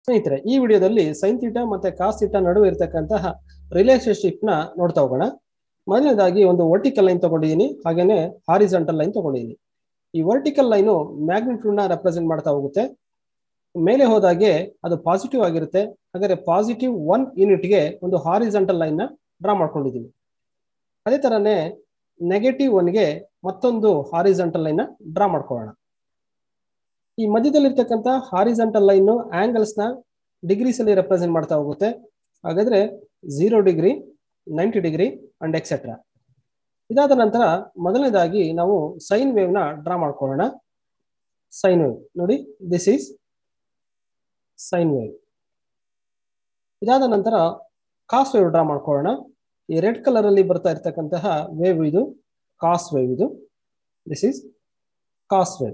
ಸ್ನೇಹಿತರೆ ಈ ವಿಡಿಯೋದಲ್ಲಿ ಸೈನ್ ಥೀಟಾ ಮತ್ತೆ ಕಾಸ್ ಥೀಟಾ ನಡುವೆ ಇರತಕ್ಕಂತಹ ರಿಲೇಶನ್ಶಿಪ್ ನ ನೋಡ್ತಾ ಹೋಗೋಣ ಮೊದಲನೇದಾಗಿ ಒಂದು ವರ್ಟಿಕಲ್ ಲೈನ್ ತಗೊಂಡಿದ್ದೀನಿ ಹಾಗೇನೆ ಹಾರಿಜಾಂಟಲ್ ಲೈನ್ ತಗೊಂಡಿದ್ದೀನಿ ಈ ವರ್ಟಿಕಲ್ ಲೈನು ಮ್ಯಾಗ್ನಿಟ್ಯೂಡ್ ನ ರೆಪ್ರೆಸೆಂಟ್ ಮಾಡ್ತಾ ಹೋಗುತ್ತೆ ಮೇಲೆ ಹೋದಾಗೆ ಅದು ಪಾಸಿಟಿವ್ ಆಗಿರುತ್ತೆ ಹಾಗಾದ್ರೆ ಪಾಸಿಟಿವ್ ಒನ್ ಯೂನಿಟ್ಗೆ ಒಂದು ಹಾರಿಜಾಂಟಲ್ ಲೈನ್ ನ ಡ್ರಾ ಮಾಡ್ಕೊಂಡಿದ್ದೀನಿ ಅದೇ ತರನೇ ನೆಗೆಟಿವ್ ಒನ್ಗೆ ಮತ್ತೊಂದು ಹಾರಿಜಾಂಟಲ್ ಲೈನ್ ನ ಡ್ರಾ ಮಾಡ್ಕೊಳ್ಳೋಣ ಈ ಮಧ್ಯದಲ್ಲಿರ್ತಕ್ಕಂಥ ಹಾರಿಜಾಂಟಲ್ ಲೈನ್ ಆಂಗಲ್ಸ್ ನ ಡಿಗ್ರೀಸ್ ಅಲ್ಲಿ ರೆಪ್ರೆಸೆಂಟ್ ಮಾಡ್ತಾ ಹೋಗುತ್ತೆ ಹಾಗಾದ್ರೆ zero degree ninety degree and etcetera ಇದಾದ ನಂತರ ಮೊದಲನೇದಾಗಿ ನಾವು ಸೈನ್ ವೇವ್ ನ ಡ್ರಾ ಮಾಡ್ಕೊಳ್ಳೋಣ ಸೈನ್ ವೇವ್ ನೋಡಿ ದಿಸ್ ಈಸ್ ಸೈನ್ ವೇವ್ ಇದಾದ ನಂತರ ಕಾಸ್ ವೇವ್ ಡ್ರಾ ಮಾಡ್ಕೊಳ್ಳೋಣ ಈ ರೆಡ್ ಕಲರ್ ಅಲ್ಲಿ ಬರ್ತಾ ಇರ್ತಕ್ಕಂತಹ ವೇವ್ ಇದು ಕಾಸ್ ವೇವ್ ಇದು ದಿಸ್ ಈಸ್ ಕಾಸ್ ವೇವ್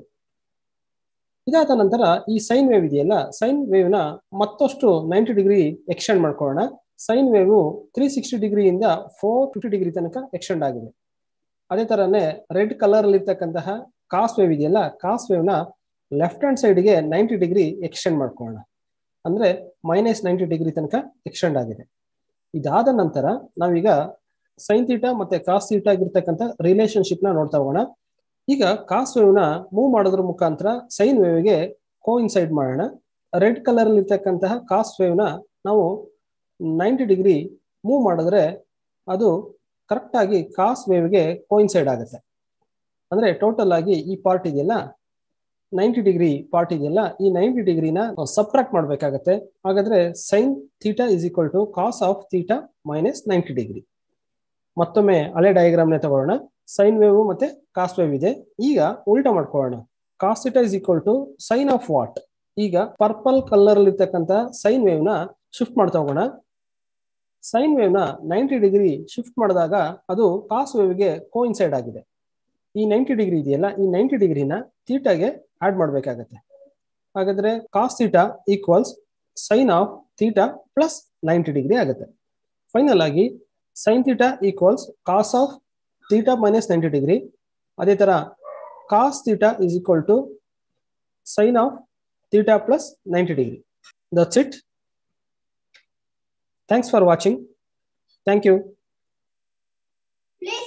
ಇದಾದ ನಂತರ ಈ ಸೈನ್ ವೇವ್ ಇದೆಯಲ್ಲ ಸೈನ್ ವೇವ್ ನ ಮತ್ತಷ್ಟು ನೈಂಟಿ ಡಿಗ್ರಿ ಎಕ್ಸ್ಟೆಂಡ್ ಮಾಡ್ಕೊಳ್ಳೋಣ ಸೈನ್ ವೇವ್ ತ್ರೀ ಸಿಕ್ಸ್ಟಿ ಡಿಗ್ರಿಯಿಂದ ಫೋರ್ ಫಿಫ್ಟಿ ಡಿಗ್ರಿ ತನಕ ಎಕ್ಸ್ಟೆಂಡ್ ಆಗಿದೆ ಅದೇ ತರನೇ ರೆಡ್ ಕಲರ್ ಅಲ್ಲಿ ಇರ್ತಕ್ಕಂತಹ ಕಾಸ್ ವೇವ್ ಇದೆಯಲ್ಲ ಕಾಸ್ ವೇವ್ ನ ಲೆಫ್ಟ್ ಹ್ಯಾಂಡ್ ಸೈಡ್ಗೆ ನೈಂಟಿ ಡಿಗ್ರಿ ಎಕ್ಸ್ಟೆಂಡ್ ಮಾಡ್ಕೊಳ್ಳೋಣ ಅಂದ್ರೆ ಮೈನಸ್ ನೈಂಟಿ ಡಿಗ್ರಿ ತನಕ ಎಕ್ಸ್ಟೆಂಡ್ ಆಗಿದೆ ಇದಾದ ನಂತರ ನಾವೀಗ ಸೈನ್ ಥೀಟಾ ಮತ್ತೆ ಕಾಸ್ ಥೀಟಾ ಆಗಿರ್ತಕ್ಕಂಥ ರಿಲೇಶನ್ಶಿಪ್ ನ ನೋಡ್ತಾ ಹೋಗೋಣ ಈಗ ಕಾಸ್ ವೇವ್ ನ ಮೂವ್ ಮಾಡೋದ್ರ ಮುಖಾಂತರ ಸೈನ್ ವೇವ್ಗೆ ಕೋಇನ್ಸೈಡ್ ಮಾಡೋಣ ರೆಡ್ ಕಲರ್ ಅಲ್ಲಿ ಇರ್ತಕ್ಕಂತಹ ಕಾಸ್ ವೇವ್ ನ ನಾವು ನೈಂಟಿ ಡಿಗ್ರಿ ಮೂವ್ ಮಾಡಿದ್ರೆ ಅದು ಕರೆಕ್ಟ್ ಆಗಿ ಕಾಸ್ ವೇವ್ಗೆ ಕೋಇನ್ಸೈಡ್ ಆಗುತ್ತೆ ಅಂದ್ರೆ ಟೋಟಲ್ ಆಗಿ ಈ ಪಾರ್ಟ್ ಇದೆಯಲ್ಲ ನೈಂಟಿ ಡಿಗ್ರಿ ಪಾರ್ಟ್ ಇದೆಯಲ್ಲ ಈ ನೈಂಟಿ ಡಿಗ್ರಿನ ಸಬ್ಟ್ರಾಕ್ಟ್ ಮಾಡ್ಬೇಕಾಗತ್ತೆ ಹಾಗಾದ್ರೆ sine theta is equal to cos of theta minus ninety degree ಮತ್ತೊಮ್ಮೆ ಹಳೆ ಡಯಾಗ್ರಾಮ್ ನ ತಗೊಳ್ಳೋಣ ಸೈನ್ ವೇವ್ ಮತ್ತೆ ಕಾಸ್ ವೇವ್ ಇದೆ ಈಗ ಉಲ್ಟಾ ಮಾಡ್ಕೊಳ್ಳೋಣ cos theta is equal to sine of what ಈಗ ಪರ್ಪಲ್ ಕಲರ್ ಅಲ್ಲಿ ಇರ್ತಕ್ಕಂಥ ಸೈನ್ ವೇವ್ ನ ಶಿಫ್ಟ್ ಮಾಡ್ತಾ ಹೋಗೋಣ ಸೈನ್ ವೇವ್ ನ ನೈಂಟಿ ಡಿಗ್ರಿ ಶಿಫ್ಟ್ ಮಾಡಿದಾಗ ಅದು ಕಾಸ್ ವೇವ್ಗೆ ಕೋಇನ್ಸೈಡ್ ಆಗಿದೆ ಈ ನೈಂಟಿ ಡಿಗ್ರಿ ಇದೆಯಲ್ಲ ಈ ನೈಂಟಿ ಡಿಗ್ರಿನ ಥೀಟಾಗೆ ಆಡ್ ಮಾಡ್ಬೇಕಾಗತ್ತೆ ಹಾಗಾದ್ರೆ cos theta equals sine of theta plus ninety degree ಆಗುತ್ತೆ ಫೈನಲ್ ಆಗಿ sine theta equals cos of theta minus ninety degree ಅದೇ ತರ cos theta is equal to sine of theta plus ninety degree that's it thanks for watching thank you Please